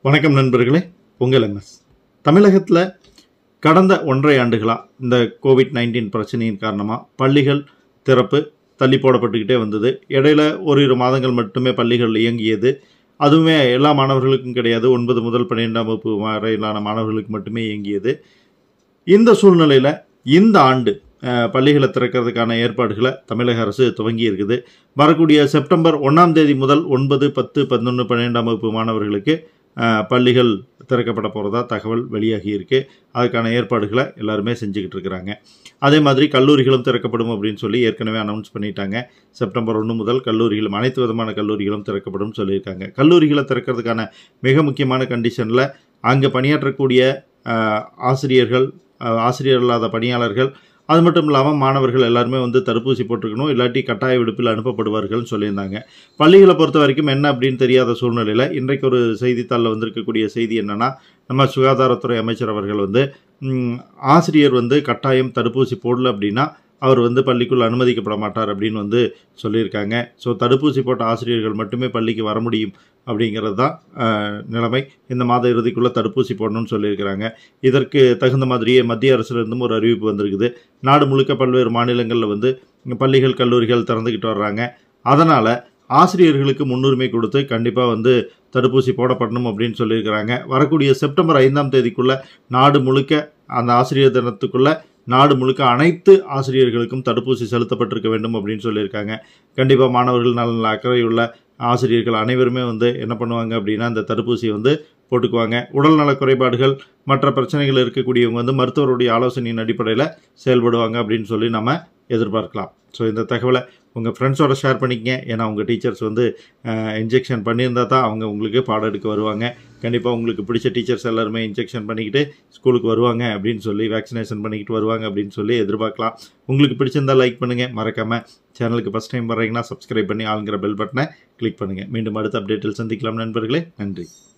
வணக்கம் நண்பர்களே உங்கள் எம்எஸ் தமிழகத்தில் கடந்த ஒன்றரை ஆண்டுகளாக இந்த கோவிட் நைன்டீன் பிரச்சனையின் காரணமாக பள்ளிகள் திறப்பு தள்ளி போடப்பட்டுக்கிட்டே வந்தது இடையில ஓரிரு மாதங்கள் மட்டுமே பள்ளிகள் இயங்கியது அதுவுமே எல்லா மாணவர்களுக்கும் கிடையாது ஒன்பது முதல் பன்னிரெண்டாம் வகுப்பு வரையிலான மாணவர்களுக்கு மட்டுமே இயங்கியது இந்த சூழ்நிலையில் இந்த ஆண்டு அஹ், பள்ளிகளை திறக்கிறதுக்கான ஏற்பாடுகளை தமிழக அரசு துவங்கி இருக்குது வரக்கூடிய செப்டம்பர் ஒன்றாம் தேதி முதல் ஒன்பது பத்து பதினொன்று பன்னிரெண்டாம் வகுப்பு மாணவர்களுக்கு அஹ், பள்ளிகள் திறக்கப்பட போகிறதா தகவல் வெளியாகி இருக்கு அதுக்கான ஏற்பாடுகளை எல்லாருமே செஞ்சுக்கிட்டு இருக்கிறாங்க அதே மாதிரி கல்லூரிகளும் திறக்கப்படும் அப்படின்னு சொல்லி ஏற்கனவே அனௌன்ஸ் பண்ணிட்டாங்க செப்டம்பர் ஒன்று முதல் கல்லூரிகளும் அனைத்து விதமான கல்லூரிகளும் திறக்கப்படும் சொல்லியிருக்காங்க கல்லூரிகளை திறக்கிறதுக்கான மிக முக்கியமான கண்டிஷனில் அங்கே பணியாற்றக்கூடிய அஹ், ஆசிரியர்கள் அஹ், ஆசிரியர் இல்லாத பணியாளர்கள் அது மட்டும் இல்லாமல் மாணவர்கள் எல்லாருமே வந்து தடுப்பூசி போட்டிருக்கணும் இல்லாட்டி கட்டாய விடுப்பில் அனுப்பப்படுவார்கள்னு சொல்லியிருந்தாங்க பள்ளிகளை பொறுத்த வரைக்கும் என்ன அப்படின்னு தெரியாத சூழ்நிலையில் இன்றைக்கு ஒரு செய்தித்தாளில் வந்திருக்கக்கூடிய செய்தி என்னன்னா நம்ம சுகாதாரத்துறை அமைச்சர் அவர்கள் வந்து ம், ஆசிரியர் வந்து கட்டாயம் தடுப்பூசி போடல அப்படின்னா அவர் வந்து பள்ளிக்குள் அனுமதிக்கப்பட மாட்டார் அப்படின்னு வந்து சொல்லியிருக்காங்க ஸோ தடுப்பூசி போட்ட ஆசிரியர்கள் மட்டுமே பள்ளிக்கு வர முடியும் அப்படிங்கிறது தான் அஹ், நிலைமை இந்த மாத இறுதிக்குள்ளே தடுப்பூசி போடணும்னு சொல்லியிருக்கிறாங்க இதற்கு தகுந்த மாதிரியே மத்திய அரசுலேருந்தும் ஒரு அறிவிப்பு வந்திருக்குது நாடு முழுக்க பல்வேறு மாநிலங்களில் வந்து பள்ளிகள் கல்லூரிகள் திறந்துக்கிட்டு வர்றாங்க அதனால் ஆசிரியர்களுக்கு முன்னுரிமை கொடுத்து கண்டிப்பாக வந்து தடுப்பூசி போடப்படணும் அப்படின்னு சொல்லியிருக்கிறாங்க வரக்கூடிய செப்டம்பர் ஐந்தாம் தேதிக்குள்ள நாடு முழுக்க அந்த ஆசிரியர் தினத்துக்குள்ள நாடு முழுக்க அனைத்து ஆசிரியர்களுக்கும் தடுப்பூசி செலுத்தப்பட்டிருக்க வேண்டும் அப்படின்னு சொல்லியிருக்காங்க கண்டிப்பாக மாணவர்கள் நலனில் அக்கறையுள்ள ஆசிரியர்கள் அனைவருமே வந்து என்ன பண்ணுவாங்க அப்படின்னா இந்த தடுப்பூசியை வந்து போட்டுக்குவாங்க உடல்நல குறைபாடுகள் மற்ற பிரச்சனைகள் இருக்கக்கூடியவங்க வந்து மருத்துவருடைய ஆலோசனையின் அடிப்படையில் செயல்படுவாங்க அப்படின்னு சொல்லி நம்ம எதிர்பார்க்கலாம் ஸோ இந்த தகவலை உங்கள் ஃப்ரெண்ட்ஸோட ஷேர் பண்ணிக்கங்க ஏன்னா உங்கள் டீச்சர்ஸ் வந்து இன்ஜெக்ஷன் பண்ணியிருந்தா தான் அவங்க உங்களுக்கு பாடம் எடுக்க வருவாங்க கண்டிப்பாக உங்களுக்கு பிடிச்ச டீச்சர்ஸ் எல்லாருமே இன்ஜெக்ஷன் பண்ணிக்கிட்டு ஸ்கூலுக்கு வருவாங்க அப்படின்னு சொல்லி வேக்சினேஷன் பண்ணிக்கிட்டு வருவாங்க அப்படின்னு சொல்லி எதிர்பார்க்கலாம் உங்களுக்கு பிடிச்சிருந்தா லைக் பண்ணுங்கள் மறக்காமல் சேனலுக்கு ஃபஸ்ட் டைம் வர்றீங்கன்னா சப்ஸ்கிரைப் பண்ணி ஆளுங்கிற பெல் பட்டனை கிளிக் பண்ணுங்கள் மீண்டும் அடுத்த அப்டேட்டில் சந்திக்கலாம் நண்பர்களே நன்றி